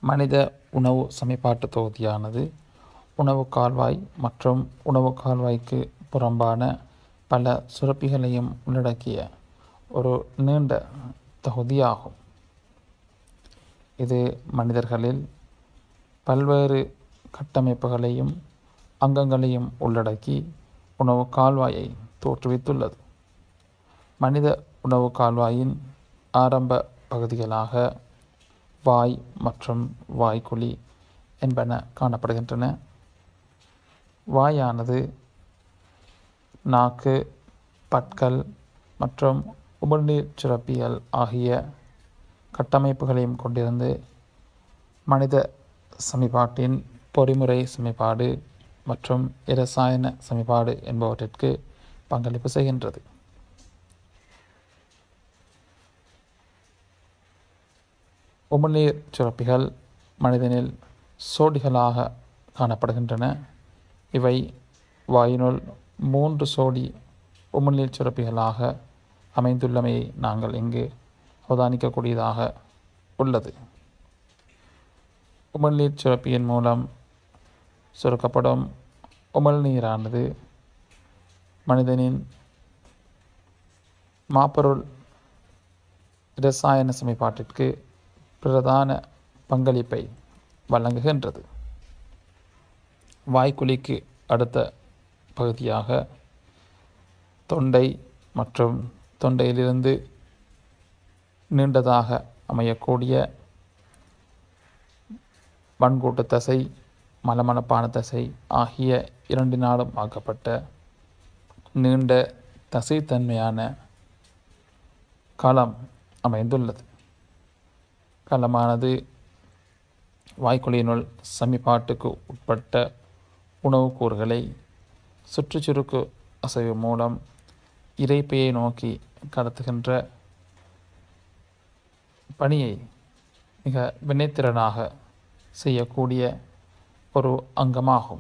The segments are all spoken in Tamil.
மனித உணவு சமன்பாட்டு தொகுதியானது உணவு கால்வாய் மற்றும் உணவு கால்வாய்க்கு புறம்பான பல சுரப்பிகளையும் உள்ளடக்கிய ஒரு நீண்ட தொகுதியாகும் இது மனிதர்களில் பல்வேறு கட்டமைப்புகளையும் அங்கங்களையும் உள்ளடக்கி உணவு கால்வாயை தோற்றுவித்துள்ளது மனித உணவு கால்வாயின் ஆரம்ப பகுதிகளாக வாய் மற்றும் வாய்க்குழி என்பன காணப்படுகின்றன வாயானது நாக்கு பற்கள் மற்றும் உமிழ்நீர் சுரப்பிகள் ஆகிய கட்டமைப்புகளையும் கொண்டிருந்து மனித சமிபாட்டின் பொறிமுறை சமிபாடு மற்றும் இரசாயன சமிபாடு என்பவற்றிற்கு பங்களிப்பு செய்கின்றது உமிழ்நீர் சுரப்பிகள் மனிதனில் சோடிகளாக காணப்படுகின்றன இவை வாயினுள் மூன்று சோடி உமிழ்நீர் சுரப்பிகளாக அமைந்துள்ளமையை நாங்கள் இங்கு அவதானிக்கக்கூடியதாக உள்ளது உமிழ்நீர் சுரப்பியின் மூலம் சுரக்கப்படும் உமிழ்நீரானது மனிதனின் மாப்பொருள் இரசாயன சமன்பாட்டிற்கு பிரதான பங்களிப்பை வழங்குகின்றது வாய்க்குழிக்கு அடுத்த பகுதியாக தொண்டை மற்றும் தொண்டையிலிருந்து நீண்டதாக அமையக்கூடிய வன்கூட்டு தசை மலமணப்பான தசை ஆகிய இரண்டினாலும் ஆக்கப்பட்ட நீண்ட தசைத்தன்மையான களம் அமைந்துள்ளது களமானது வாய்க்குழியினுள் சமிபாட்டுக்கு உட்பட்ட உணவுக் கூறுகளை சுற்றுச்சுருக்கு அசைவு மூலம் இறைப்பையை நோக்கி கடத்துகின்ற பணியை மிக வினைத்திறனாக செய்யக்கூடிய ஒரு அங்கமாகும்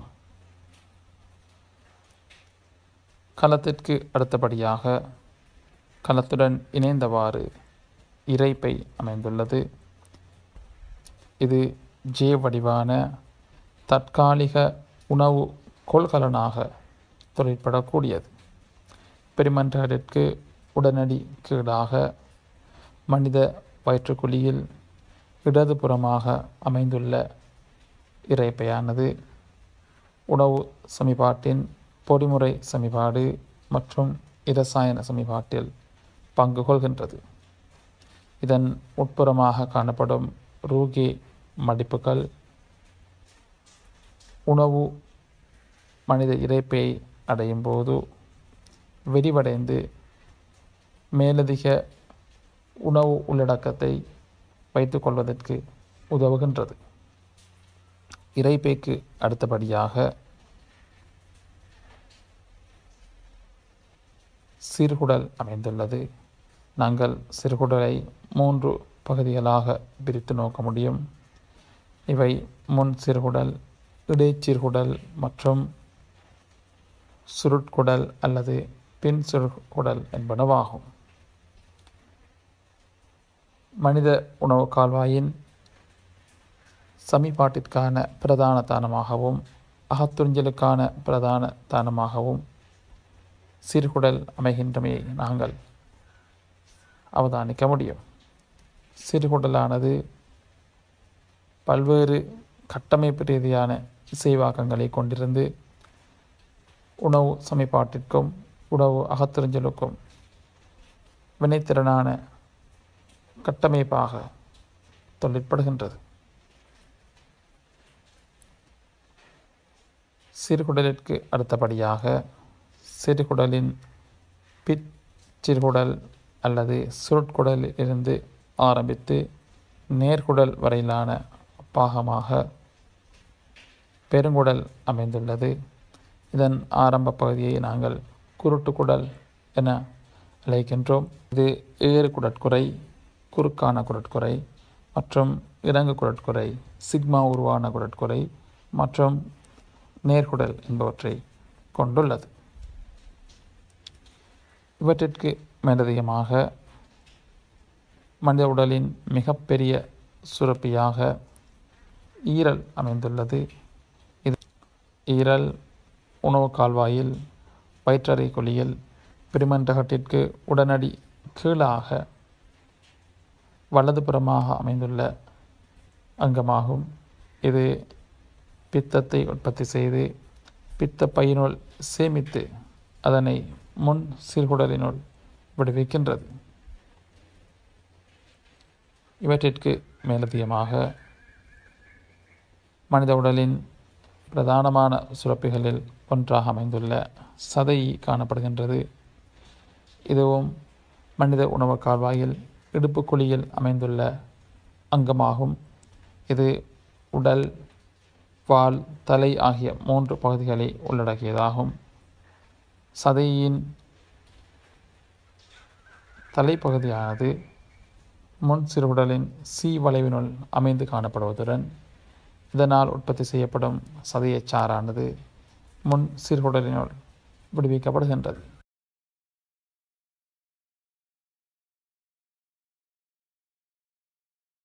களத்திற்கு அடுத்தபடியாக களத்துடன் இணைந்தவாறு இறைப்பை அமைந்துள்ளது இது ஜே வடிவான தற்காலிக உணவு கொள்கலனாக தொழிற்படக்கூடியது பெருமன்றாடிற்கு உடனடி கீழாக மனித வயிற்றுக்குழியில் இடதுபுறமாக அமைந்துள்ள இறைப்பையானது உணவு சமிபாட்டின் பொறிமுறை சமிபாடு மற்றும் இரசாயன சமிபாட்டில் பங்கு கொள்கின்றது இதன் உட்புறமாக காணப்படும் ரூகே மடிப்புகள் உணவு மனித இறைப்பையை அடையும் போது விரிவடைந்து மேலதிக உணவு உள்ளடக்கத்தை வைத்துக்கொள்வதற்கு உதவுகின்றது இறைப்பைக்கு அடுத்தபடியாக சிறுகுடல் அமைந்துள்ளது நாங்கள் சிறுகுடலை மூன்று பகுதிகளாக பிரித்து நோக்க முடியும் இவை முன் சிறுகுடல் இடைச்சிறுகுடல் மற்றும் சுருட்குடல் அல்லது பின் சுருட்குடல் என்பனவாகும் மனித உணவு கால்வாயின் சமிபாட்டிற்கான பிரதான தானமாகவும் அகத்துறிஞ்சலுக்கான பிரதான தானமாகவும் சிறுகுடல் அமைகின்றமையை நாங்கள் அவதானிக்க முடியும் சிறுகுடலானது பல்வேறு கட்டமைப்பு ரீதியான இசைவாக்கங்களை கொண்டிருந்து உணவு சமன்பாட்டிற்கும் உணவு அகத்துறிஞ்சலுக்கும் வினைத்திறனான கட்டமைப்பாக தொழிற்படுகின்றது சிறுகுடலிற்கு அடுத்தபடியாக சிறுகுடலின் பிற் சிறுகுடல் அல்லது சுருட்குடலில் இருந்து ஆரம்பித்து நேர்குடல் வரையிலான பாகமாக பெருங்குடல் அமைந்துள்ளது இதன் ஆரம்ப பகுதியை நாங்கள் குருட்டுக்குடல் என அழைக்கின்றோம் இது ஏறு குடற்குறை குறுக்கான குடற்குறை மற்றும் இறங்கு குடற்குறை சிக்மா உருவான குடற்குறை மற்றும் நேர்குடல் என்பவற்றை கொண்டுள்ளது இவற்றிற்கு மேலதிகமாக மனித உடலின் மிகப்பெரிய சுரப்பியாக ஈரல் அமைந்துள்ளது இது ஈரல் உணவு கால்வாயில் வயிற்றறை குழியில் பிரிமண்டகட்டிற்கு உடனடி கீழாக வலதுபுறமாக அமைந்துள்ள அங்கமாகும் இது பித்தத்தை உற்பத்தி செய்து பித்த பையினுள் சேமித்து அதனை முன் சிறுகுடலினுள் விடுவிக்கின்றது இவற்றிற்கு மேலதிகமாக மனித உடலின் பிரதானமான சுரப்பிகளில் ஒன்றாக அமைந்துள்ள சதை காணப்படுகின்றது இதுவும் மனித உணவு கால்வாயில் இடுப்பு குழியில் அமைந்துள்ள அங்கமாகும் இது உடல் வால் தலை ஆகிய மூன்று பகுதிகளை உள்ளடக்கியதாகும் சதையின் தலைப்பகுதியானது முன் சிறுகுடலின் சி வளைவினுள் அமைந்து காணப்படுவதுடன் இதனால் உற்பத்தி செய்யப்படும் சதையச்சாறானது முன் சிறுகுடலினுள் விடுவிக்கப்படுகின்றது